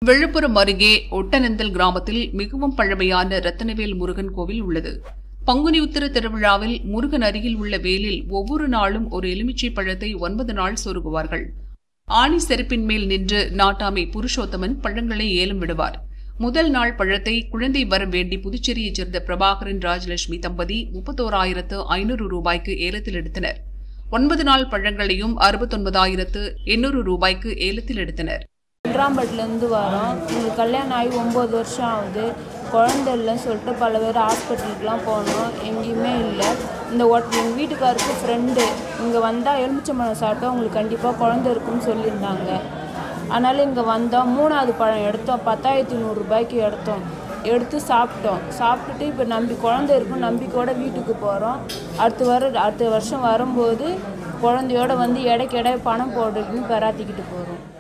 விழுப்புரம் அருகே ஒட்டனந்தல் கிராமத்தில் மிகவும் பழமையான ரத்தனவேல் முருகன் கோவில் உள்ளது பங்குனி உத்திர திருவிழாவில் முருகன் அருகில் உள்ள வேலில் ஒவ்வொரு நாளும் ஒரு எலுமிச்சை பழத்தை ஒன்பது நாள் சொருகுவார்கள் ஆணி செருப்பின் மேல் நின்று நாட்டாமை புருஷோத்தமன் பழங்களை ஏலம் விடுவார் முதல் நாள் பழத்தை குழந்தை வரம் வேண்டி புதுச்சேரியைச் சேர்ந்த பிரபாகரன் ராஜலட்சுமி தம்பதி முப்பத்தோராயிரத்து ஐநூறு ரூபாய்க்கு ஏலத்தில் எடுத்தனர் ஒன்பது நாள் பழங்களையும் அறுபத்தொன்பதாயிரத்து எண்ணூறு ரூபாய்க்கு ஏலத்தில் எடுத்தனர் குன்றாம்பட்டிலேருந்து வரோம் எங்களுக்கு கல்யாணம் ஆகி ஒம்பது வருஷம் ஆகுது குழந்தை இல்லைன்னு சொல்லிட்டு பல பேர் ஹாஸ்பிட்டலுக்குலாம் போனோம் எங்கேயுமே இல்லை இந்த ஒட் எங்கள் வீட்டுக்காருக்கு ஃப்ரெண்டு இங்கே வந்தால் எலுமிச்சம்பழம் சாப்பிட்டா உங்களுக்கு கண்டிப்பாக குழந்தை இருக்குன்னு சொல்லியிருந்தாங்க அதனால் இங்கே வந்தோம் மூணாவது பழம் எடுத்தோம் பத்தாயிரத்தி நூறுரூபாய்க்கு எடுத்தோம் எடுத்து சாப்பிட்டோம் சாப்பிட்டுட்டு இப்போ நம்பி குழந்தை இருக்கும் நம்பிக்கையோட வீட்டுக்கு போகிறோம் அடுத்த வர அடுத்த வருஷம் வரும்போது குழந்தையோட வந்து எடைக்கு எடை பணம் போடுறதுன்னு பெறாத்திக்கிட்டு போகிறோம்